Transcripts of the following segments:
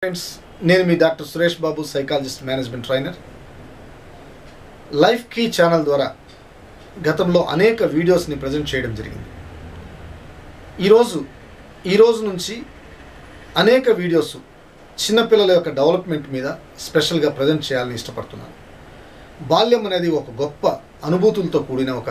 friends నేను మీ doctor Suresh Babu psychologist management trainer life key channel ద్వారా గతంలో అనేక వీడియోస్ని ప్రజెంట్ చేయడం జరిగింది ఈరోజు ఈరోజు నుంచి అనేక వీడియోస్ చిన్నపిల్లల యొక్క డెవలప్మెంట్ మీద స్పెషల్గా ప్రజెంట్ చేయాలని ఇష్టపడుతున్నాను బాల్యం అనేది ఒక గొప్ప అనుభూతులతో కూడిన ఒక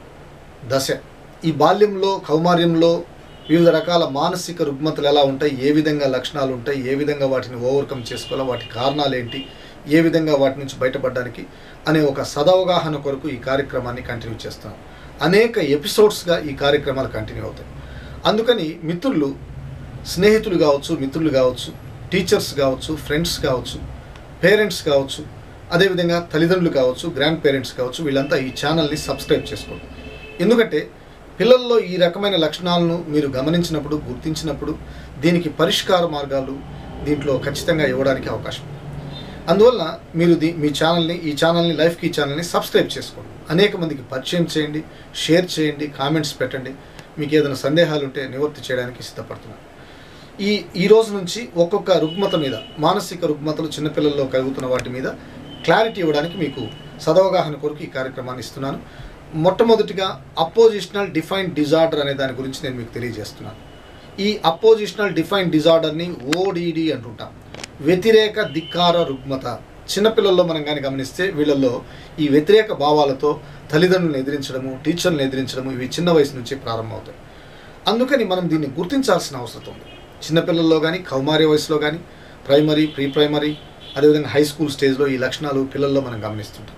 దశ ఈ బాల్యంలో కౌమార్యంలో వివిధ రకాల మానసిక రుగ్మతలు ఎలా ఉంటాయి ఏ విధంగా లక్షణాలు ఉంటాయి ఏ విధంగా వాటిని ఓవర్కమ్ చేసుకోవాలో వాటి కారణాలు ఏంటి ఏ విధంగా వాటి నుంచి బయటపడడానికి అనే ఒక సదవగాహన కొరకు ఈ కార్యక్రమాన్ని కంటిన్యూ చేస్తాం అనేక ఎపిసోడ్స్గా ఈ కార్యక్రమాలు కంటిన్యూ అవుతాయి అందుకని మిత్రులు స్నేహితులు కావచ్చు మిత్రులు కావచ్చు టీచర్స్ కావచ్చు ఫ్రెండ్స్ కావచ్చు పేరెంట్స్ కావచ్చు అదేవిధంగా తల్లిదండ్రులు కావచ్చు గ్రాండ్ పేరెంట్స్ కావచ్చు వీళ్ళంతా ఈ ఛానల్ని సబ్స్క్రైబ్ చేసుకోండి ఎందుకంటే పిల్లల్లో ఈ రకమైన లక్షణాలను మీరు గమనించినప్పుడు గుర్తించినప్పుడు దీనికి పరిష్కార మార్గాలు దీంట్లో ఖచ్చితంగా ఇవ్వడానికి అవకాశం ఉంది అందువల్ల మీరు దీ మీ ఛానల్ని ఈ ఛానల్ని లైఫ్కి ఈ ఛానల్ని సబ్స్క్రైబ్ చేసుకోండి అనేక మందికి పరిచయం చేయండి షేర్ చేయండి కామెంట్స్ పెట్టండి మీకు ఏదైనా సందేహాలు ఉంటే నివృత్తి చేయడానికి సిద్ధపడుతున్నాను ఈ ఈ రోజు నుంచి ఒక్కొక్క రుగ్మత మీద మానసిక రుగ్మతలు చిన్నపిల్లల్లో కలుగుతున్న వాటి మీద క్లారిటీ ఇవ్వడానికి మీకు సదవగాహన కొరకు ఈ కార్యక్రమాన్ని ఇస్తున్నాను మొట్టమొదటిగా అపోజిషనల్ డిఫైన్ డిజార్డర్ అనే దాని గురించి నేను మీకు తెలియజేస్తున్నాను ఈ అపోజిషనల్ డిఫైన్ డిజార్డర్ని ఓడిడి అంటుంటాం వ్యతిరేక ధిక్కార రుగ్మత చిన్నపిల్లల్లో మనం కానీ గమనిస్తే వీళ్ళల్లో ఈ వ్యతిరేక భావాలతో తల్లిదండ్రులను ఎదిరించడము టీచర్లను ఎదిరించడము ఇవి చిన్న వయసు నుంచి ప్రారంభమవుతాయి అందుకని మనం దీన్ని గుర్తించాల్సిన అవసరం ఉంది చిన్నపిల్లల్లో కానీ కౌమార్య వయసులో కానీ ప్రైమరీ ప్రీ ప్రైమరీ అదేవిధంగా హై స్కూల్ స్టేజ్లో ఈ లక్షణాలు పిల్లల్లో మనం గమనిస్తుంటాం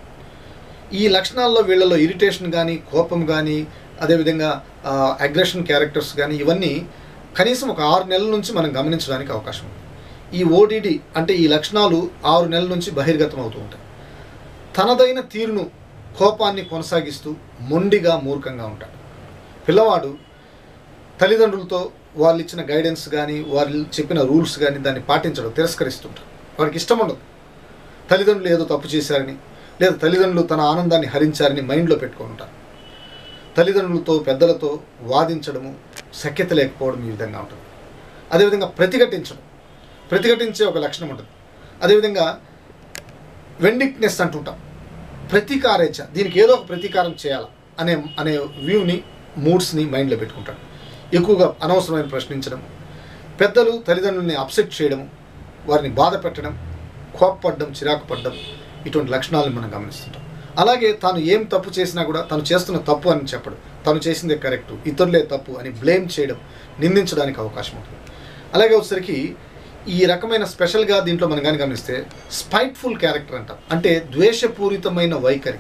ఈ లక్షణాల్లో వీళ్ళలో ఇరిటేషన్ కానీ కోపం కానీ అదేవిధంగా అగ్రెషన్ క్యారెక్టర్స్ కానీ ఇవన్నీ కనీసం ఒక ఆరు నెలల నుంచి మనం గమనించడానికి అవకాశం ఉంది ఈ ఓడిడి అంటే ఈ లక్షణాలు ఆరు నెలల నుంచి బహిర్గతం అవుతూ ఉంటాయి తనదైన తీరును కోపాన్ని కొనసాగిస్తూ మొండిగా మూర్ఖంగా ఉంటాడు పిల్లవాడు తల్లిదండ్రులతో వాళ్ళు ఇచ్చిన గైడెన్స్ కానీ వాళ్ళు చెప్పిన రూల్స్ కానీ దాన్ని పాటించడం తిరస్కరిస్తుంటారు వాడికి ఇష్టం ఉండదు తల్లిదండ్రులు ఏదో తప్పు చేశారని లేదా తల్లిదండ్రులు తన ఆనందాన్ని హరించారని మైండ్లో పెట్టుకొని ఉంటారు తల్లిదండ్రులతో పెద్దలతో వాదించడము సఖ్యత లేకపోవడం ఈ విధంగా ఉంటుంది అదేవిధంగా ప్రతిఘటించడం ప్రతిఘటించే ఒక లక్షణం ఉంటుంది అదేవిధంగా వెండిక్నెస్ అంటుంటాం ప్రతీకారేచ్ఛ దీనికి ఏదో ఒక ప్రతీకారం చేయాలి అనే అనే వ్యూని మూడ్స్ని మైండ్లో పెట్టుకుంటాడు ఎక్కువగా అనవసరమైన ప్రశ్నించడం పెద్దలు తల్లిదండ్రుల్ని అప్సెట్ చేయడము వారిని బాధ పెట్టడం కోప్పడడం చిరాకు పడడం ఇటువంటి లక్షణాలను మనం గమనిస్తుంటాం అలాగే తాను ఏం తప్పు చేసినా కూడా తను చేస్తున్న తప్పు అని చెప్పడం తను చేసిందే కరెక్ట్ ఇతరులే తప్పు అని బ్లేమ్ చేయడం నిందించడానికి అవకాశం ఉంటుంది అలాగే వచ్చేసరికి ఈ రకమైన స్పెషల్గా దీంట్లో మనం కానీ గమనిస్తే స్పైట్ఫుల్ క్యారెక్టర్ అంటాం అంటే ద్వేషపూరితమైన వైఖరి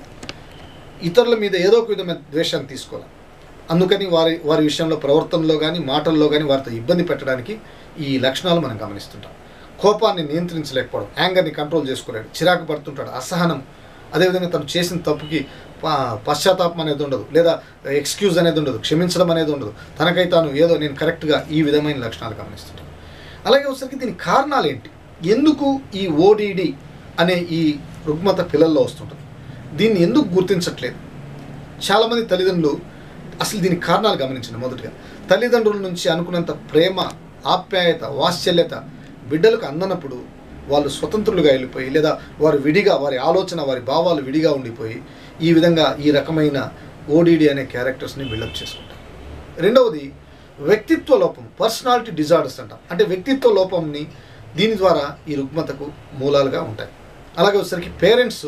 ఇతరుల మీద ఏదో ఒక విధమైన ద్వేషాన్ని తీసుకోవాలి అందుకని వారి వారి విషయంలో ప్రవర్తనలో కానీ మాటల్లో కానీ వారితో ఇబ్బంది పెట్టడానికి ఈ లక్షణాలు మనం గమనిస్తుంటాం కోపాన్ని నియంత్రించలేకపోవడం యాంగర్ని కంట్రోల్ చేసుకోలేడు చిరాకు పడుతుంటాడు అసహనం అదేవిధంగా తను చేసిన తప్పుకి పా- పశ్చాత్తాపం అనేది ఉండదు లేదా ఎక్స్క్యూజ్ అనేది ఉండదు క్షమించడం అనేది ఉండదు తనకై తాను ఏదో నేను కరెక్ట్గా ఈ విధమైన లక్షణాలు గమనిస్తుంటాను అలాగే వచ్చేసరికి దీనికి కారణాలు ఏంటి ఎందుకు ఈ ఓడిడి అనే ఈ రుగ్మత పిల్లల్లో వస్తుంటుంది దీన్ని ఎందుకు గుర్తించట్లేదు చాలామంది తల్లిదండ్రులు అసలు దీనికి కారణాలు గమనించండి మొదటిగా తల్లిదండ్రుల నుంచి అనుకున్నంత ప్రేమ ఆప్యాయత వాత్సల్యత బిడ్డలకు అందనప్పుడు వాళ్ళు స్వతంత్రులుగా వెళ్ళిపోయి లేదా వారు విడిగా వారి ఆలోచన వారి భావాలు విడిగా ఉండిపోయి ఈ విధంగా ఈ రకమైన ఓడిడి అనే క్యారెక్టర్స్ని బిల్డప్ చేసుకుంటారు రెండవది వ్యక్తిత్వ లోపం పర్సనాలిటీ డిజార్డర్స్ అంటాం అంటే వ్యక్తిత్వ లోపంని దీని ద్వారా ఈ రుగ్మతకు మూలాలుగా ఉంటాయి అలాగే వచ్చేసరికి పేరెంట్స్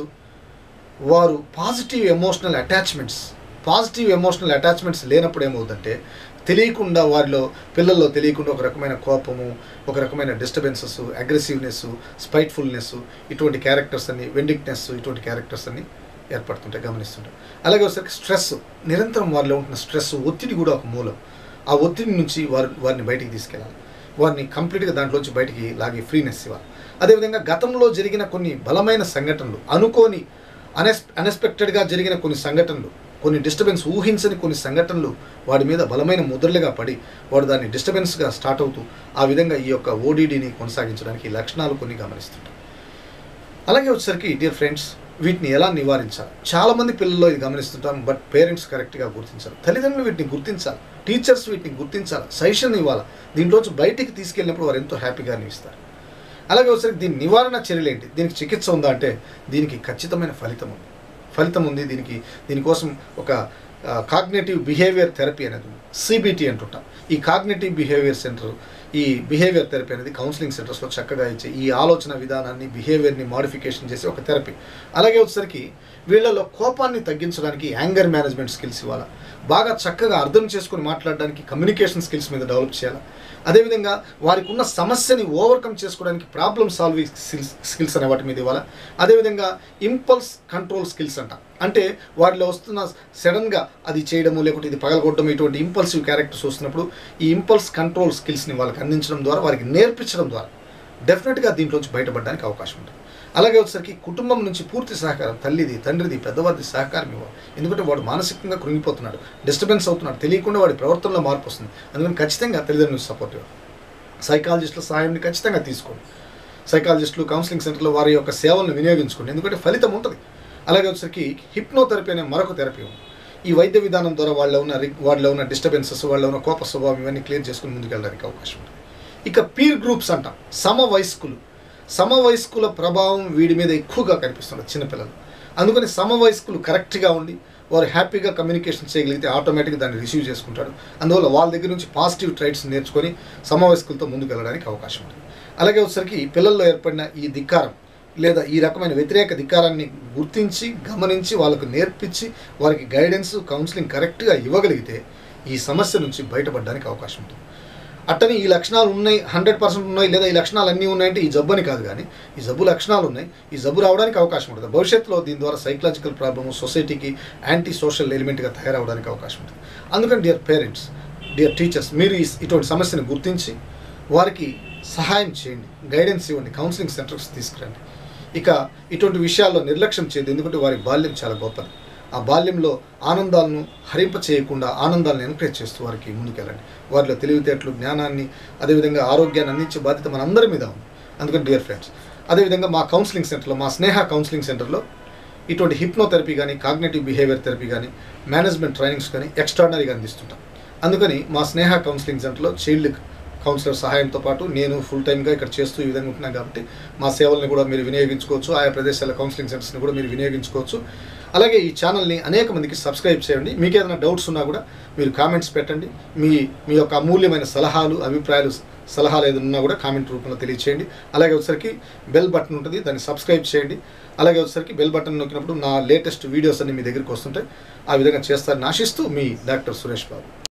వారు positive emotional attachments positive emotional attachments లేనప్పుడు ఏమవుతుందంటే తెలియకుండా వారిలో పిల్లల్లో తెలియకుండా ఒక రకమైన కోపము ఒక రకమైన డిస్టర్బెన్సెస్ అగ్రెసివ్నెస్ స్పైట్ఫుల్నెస్ ఇటువంటి క్యారెక్టర్స్ అన్ని వెండిక్నెస్ ఇటువంటి క్యారెక్టర్స్ అన్ని ఏర్పడుతుంటాయి గమనిస్తుంటాయి అలాగే ఒకసారి స్ట్రెస్ నిరంతరం వారిలో ఉంటున్న స్ట్రెస్ ఒత్తిడి కూడా ఒక మూలం ఆ ఒత్తిడి నుంచి వారి వారిని బయటికి తీసుకెళ్ళాలి వారిని కంప్లీట్గా దాంట్లోంచి బయటికి లాగి ఫ్రీనెస్ ఇవ్వాలి అదేవిధంగా గతంలో జరిగిన కొన్ని బలమైన సంఘటనలు అనుకోని అనెస్ అన్ఎక్స్పెక్టెడ్గా జరిగిన కొన్ని సంఘటనలు కొన్ని డిస్టర్బెన్స్ ఊహించని కొన్ని సంఘటనలు వాడి మీద బలమైన ముద్రలుగా పడి వాడు దాన్ని డిస్టర్బెన్స్గా స్టార్ట్ అవుతూ ఆ విధంగా ఈ యొక్క ఓడిడిని కొనసాగించడానికి ఈ లక్షణాలు కొన్ని గమనిస్తుంటాం అలాగే వచ్చేసరికి డియర్ ఫ్రెండ్స్ వీటిని ఎలా నివారించాలి చాలామంది పిల్లల్లో ఇది గమనిస్తుంటాం బట్ పేరెంట్స్ కరెక్ట్గా గుర్తించాలి తల్లిదండ్రులు వీటిని గుర్తించాలి టీచర్స్ వీటిని గుర్తించాలి సజెషన్ ఇవ్వాలి దీంట్లోంచి బయటికి తీసుకెళ్ళినప్పుడు వారు ఎంతో హ్యాపీగా అనిపిస్తారు అలాగే ఒకసారి దీని నివారణ చర్యలు ఏంటి దీనికి చికిత్స ఉందా అంటే దీనికి ఖచ్చితమైన ఫలితం ఉంది ఫలితం ఉంది దీనికి దీనికోసం ఒక కాగ్నేటివ్ బిహేవియర్ థెరపీ అనేది ఉంది సిబిటి అంటుంటాం ఈ కాగ్నేటివ్ బిహేవియర్ సెంటర్ ఈ బిహేవియర్ థెరపీ అనేది కౌన్సిలింగ్ సెంటర్స్లో చక్కగా ఇచ్చే ఈ ఆలోచన విధానాన్ని బిహేవియర్ని మాడిఫికేషన్ చేసే ఒక థెరపీ అలాగే వచ్చేసరికి వీళ్ళలో కోపాన్ని తగ్గించడానికి యాంగర్ మేనేజ్మెంట్ స్కిల్స్ ఇవ్వాలా బాగా చక్కగా అర్థం చేసుకుని మాట్లాడడానికి కమ్యూనికేషన్ స్కిల్స్ మీద డెవలప్ చేయాలి అదేవిధంగా వారికి ఉన్న సమస్యని ఓవర్కమ్ చేసుకోవడానికి ప్రాబ్లమ్ సాల్వింగ్ స్కిల్స్ స్కిల్స్ అనే వాటి మీద ఇవ్వాలి అదేవిధంగా ఇంపల్స్ కంట్రోల్ స్కిల్స్ అంట అంటే వారిలో వస్తున్న సడన్గా అది చేయడము లేకుంటే ఇది పగలగొట్టడం ఇటువంటి ఇంపల్సివ్ క్యారెక్టర్స్ వస్తున్నప్పుడు ఈ ఇంపల్స్ కంట్రోల్ స్కిల్స్ని వాళ్ళకి అందించడం ద్వారా వారికి నేర్పించడం ద్వారా డెఫినెట్గా దీంట్లోంచి బయటపడడానికి అవకాశం ఉంటుంది అలాగే వచ్చేసరికి కుటుంబం నుంచి పూర్తి సహకారం తల్లిది తండ్రిది పెద్దవారిది సహకారం ఇవ్వాలి ఎందుకంటే వాడు మానసికంగా కృంగిపోతున్నాడు డిస్టర్బెన్స్ అవుతున్నాడు తెలియకుండా వాడి ప్రవర్తనలో మార్పు వస్తుంది అందుకని ఖచ్చితంగా తల్లిదండ్రులు సపోర్ట్ ఇవ్వాలి సైకాలజిస్టుల సహాయాన్ని ఖచ్చితంగా తీసుకోండి సైకాలజిస్టులు కౌన్సిలింగ్ సెంటర్లో వారి యొక్క సేవలను వినియోగించుకోండి ఎందుకంటే ఫలితం ఉంటుంది అలాగే వచ్చేసరికి హిప్నోథెరపీ అనే మరొక థెరపీ ఉంది ఈ వైద్య విధానం ద్వారా వాళ్ళ ఉన్న రి- వాళ్ళలో ఉన్న డిస్టర్బెన్సెస్ వాళ్ళ ఉన్న కోప స్వభావం ఇవన్నీ క్లియర్ చేసుకుని ముందుకెళ్ళడానికి అవకాశం ఉంటుంది ఇక పీర్ గ్రూప్స్ అంటాం సమవయస్కులు సమవయస్కుల ప్రభావం వీడి మీద ఎక్కువగా కనిపిస్తుంది చిన్నపిల్లలు అందుకని సమవయస్కులు కరెక్ట్గా ఉండి వారు హ్యాపీగా కమ్యూనికేషన్ చేయగలిగితే ఆటోమేటిక్గా దాన్ని రిసీవ్ చేసుకుంటాడు అందువల్ల వాళ్ళ దగ్గర నుంచి పాజిటివ్ ట్రైట్స్ నేర్చుకొని సమవయస్కులతో ముందుకు వెళ్ళడానికి అవకాశం ఉంటుంది అలాగే వచ్చేసరికి పిల్లల్లో ఏర్పడిన ఈ ధిక్కారం లేదా ఈ రకమైన వ్యతిరేక ధిక్కారాన్ని గుర్తించి గమనించి వాళ్ళకు నేర్పించి వారికి గైడెన్స్ కౌన్సిలింగ్ కరెక్ట్గా ఇవ్వగలిగితే ఈ సమస్య నుంచి బయటపడడానికి అవకాశం ఉంటుంది అట్టని ఈ లక్షణాలు ఉన్నాయి హండ్రెడ్ పర్సెంట్ ఉన్నాయి లేదా ఈ లక్షణాలు అన్నీ ఉన్నాయంటే ఈ జబ్బు అని కాదు కానీ ఈ జబ్బు లక్షణాలు ఉన్నాయి ఈ జబ్బు రావడానికి అవకాశం ఉంటుంది భవిష్యత్తులో దీని ద్వారా సైకలాజికల్ ప్రాబ్లమ్ సొసైటీకి యాంటీ సోషల్ ఎలిమెంట్గా తయారవడానికి అవకాశం ఉంటుంది అందుకని డియర్ పేరెంట్స్ డియర్ టీచర్స్ మీరు ఈ- ఇటువంటి సమస్యను గుర్తించి వారికి సహాయం చేయండి గైడెన్స్ ఇవ్వండి కౌన్సిలింగ్ సెంటర్స్ తీసుకురండి ఇక ఇటువంటి విషయాల్లో నిర్లక్ష్యం చేయదు ఎందుకంటే వారి బాల్యం చాలా గొప్పది ఆ బాల్యంలో ఆనందాలను హరింప చేయకుండా ఆనందాలను ఎంకరేజ్ చేస్తూ వారికి ముందుకెళ్ళండి వారిలో తెలివితేటలు జ్ఞానాన్ని అదేవిధంగా ఆరోగ్యాన్ని అందించే బాధ్యత మనందరి మీద ఉంది అందుకని డియర్ ఫ్రెండ్స్ అదేవిధంగా మా కౌన్సిలింగ్ సెంటర్లో మా స్నేహ కౌన్సిలింగ్ సెంటర్లో ఇటువంటి హిప్నోథెరపీ కానీ కాగ్నేటివ్ బిహేవియర్ థెరపీ కానీ మేనేజ్మెంట్ ట్రైనింగ్స్ కానీ ఎక్స్ట్రాడనరీగా అందిస్తుంటాం అందుకని మా స్నేహ కౌన్సిలింగ్ సెంటర్లో చైల్డ్ కౌన్సిలర్ సహాయంతో పాటు నేను ఫుల్ టైమ్గా ఇక్కడ చేస్తూ ఈ విధంగా ఉంటున్నాను కాబట్టి మా సేవల్ని కూడా మీరు వినియోగించుకోవచ్చు ఆయా ప్రదేశాల కౌన్సిలింగ్ సెంటర్స్ని కూడా మీరు వినియోగించుకోవచ్చు అలాగే ఈ ఛానల్ని అనేక మందికి సబ్స్క్రైబ్ చేయండి మీకు ఏదైనా డౌట్స్ ఉన్నా కూడా మీరు కామెంట్స్ పెట్టండి మీ మీ యొక్క అమూల్యమైన సలహాలు అభిప్రాయాలు సలహాలు ఏదైనా ఉన్నా కూడా కామెంట్ రూపంలో తెలియచేయండి అలాగే వచ్చేసరికి బెల్ బటన్ ఉంటుంది దాన్ని సబ్స్క్రైబ్ చేయండి అలాగే వచ్చేసరికి బెల్ బటన్ నొక్కినప్పుడు నా లేటెస్ట్ వీడియోస్ అన్ని మీ దగ్గరికి వస్తుంటాయి ఆ విధంగా చేస్తారని ఆశిస్తూ మీ డాక్టర్ సురేష్ బాబు